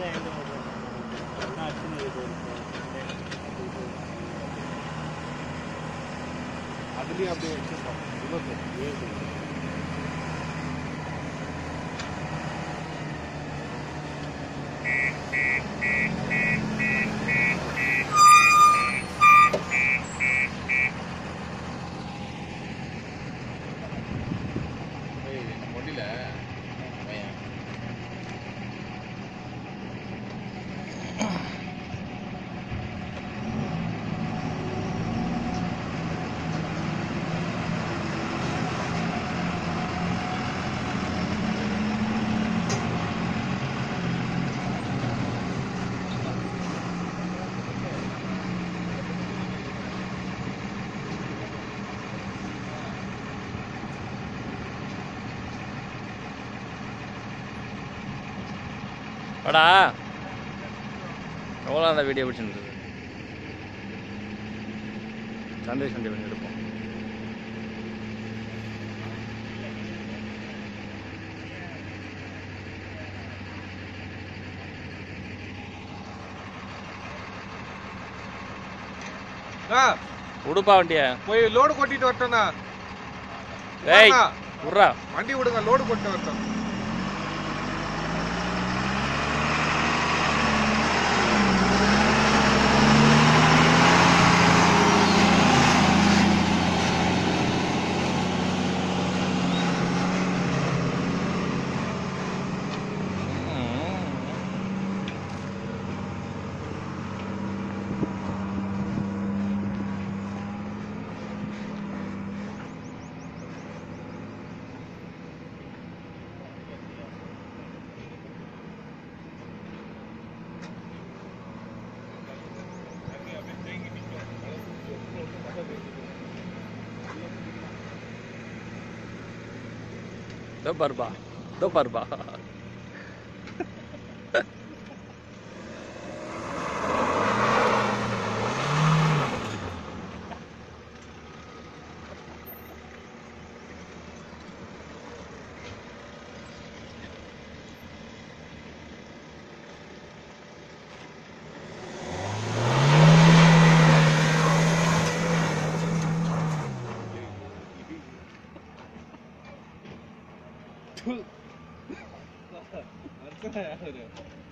அதுலயும் அப்படியே வச்சிருக்கோம் முடியல பையன் வாடா எவ்வளோ அந்த வீடியோ பிடிச்சிருந்தது சண்டே சண்டே பண்ணி எடுப்போம் உடுப்பா வண்டிய போய் லோடு கொட்டிட்டு வரட்டோண்ணா ஏய் வாண்ணா. விட்றா வண்டி விடுங்க லோடு கொண்டு வரட்டும் இதோ பாருப்பா இதோ பாருப்பா அர்த்தம் யாரு